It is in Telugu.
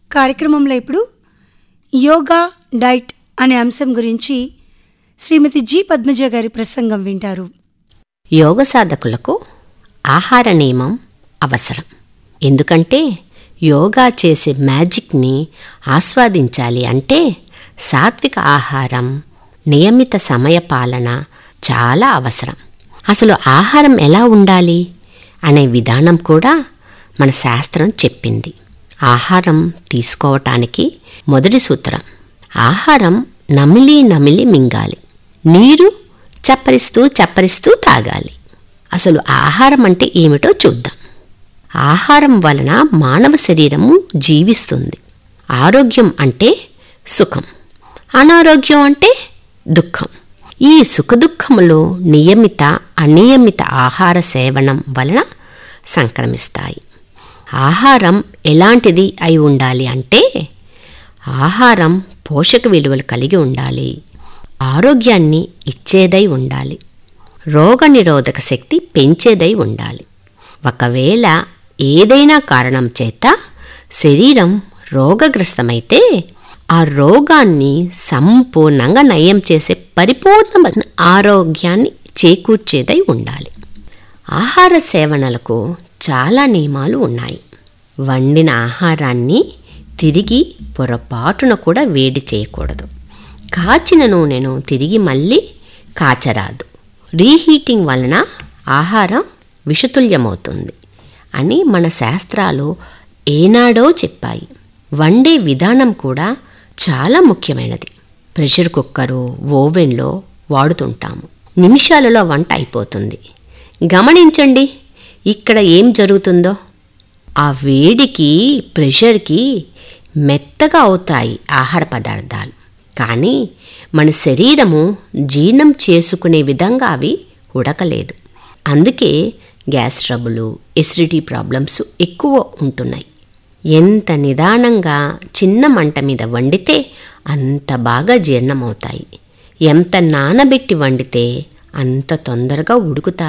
కార్యక్రమంలో ఇప్పుడు యోగా డైట్ అనే అంశం గురించి శ్రీమతి జి పద్మజ గారి ప్రసంగం వింటారు యోగ సాధకులకు ఆహార నియమం అవసరం ఎందుకంటే యోగా చేసే మ్యాజిక్ని ఆస్వాదించాలి అంటే సాత్విక ఆహారం నియమిత సమయ పాలన చాలా అవసరం అసలు ఆహారం ఎలా ఉండాలి అనే విధానం కూడా మన శాస్త్రం చెప్పింది ఆహారం తీసుకోవటానికి మొదటి సూత్రం ఆహారం నమిలి నమిలి మింగాలి నీరు చప్పరిస్తూ చప్పరిస్తూ తాగాలి అసలు ఆహారం అంటే ఏమిటో చూద్దాం ఆహారం వలన మానవ శరీరము జీవిస్తుంది ఆరోగ్యం అంటే సుఖం అనారోగ్యం అంటే దుఃఖం ఈ సుఖదుఖములు నియమిత అనియమిత ఆహార సేవనం వలన సంక్రమిస్తాయి ఆహారం ఎలాంటిది అయి ఉండాలి అంటే ఆహారం పోషక విలువలు కలిగి ఉండాలి ఆరోగ్యాన్ని ఇచ్చేదై ఉండాలి రోగనిరోధక శక్తి పెంచేదై ఉండాలి ఒకవేళ ఏదైనా కారణం చేత శరీరం రోగగ్రస్తమైతే ఆ రోగాన్ని సంపూర్ణంగా నయం చేసే పరిపూర్ణమైన ఆరోగ్యాన్ని చేకూర్చేదై ఉండాలి ఆహార సేవనలకు చాలా నియమాలు ఉన్నాయి వండిన ఆహారాన్ని తిరిగి పొరపాటున కూడా వేడి చేయకూడదు కాచిన నూనెను తిరిగి మళ్ళీ కాచరాదు రీహీటింగ్ వలన ఆహారం విషతుల్యమవుతుంది అని మన శాస్త్రాలు ఏనాడో చెప్పాయి వండే విధానం కూడా చాలా ముఖ్యమైనది ప్రెషర్ కుక్కరు ఓవెన్లో వాడుతుంటాము నిమిషాలలో వంట అయిపోతుంది గమనించండి ఇక్కడ ఏం జరుగుతుందో ఆ వేడికి ప్రెషర్కి మెత్తగా అవుతాయి ఆహార పదార్థాలు కానీ మన శరీరము జీర్ణం చేసుకునే విధంగా అవి ఉడకలేదు అందుకే గ్యాస్ ట్రబులు ఎసిడిటీ ప్రాబ్లమ్స్ ఎక్కువ ఉంటున్నాయి ఎంత నిదానంగా చిన్న మంట మీద వండితే అంత బాగా జీర్ణమవుతాయి ఎంత నానబెట్టి వండితే అంత తొందరగా ఉడుకుతాయి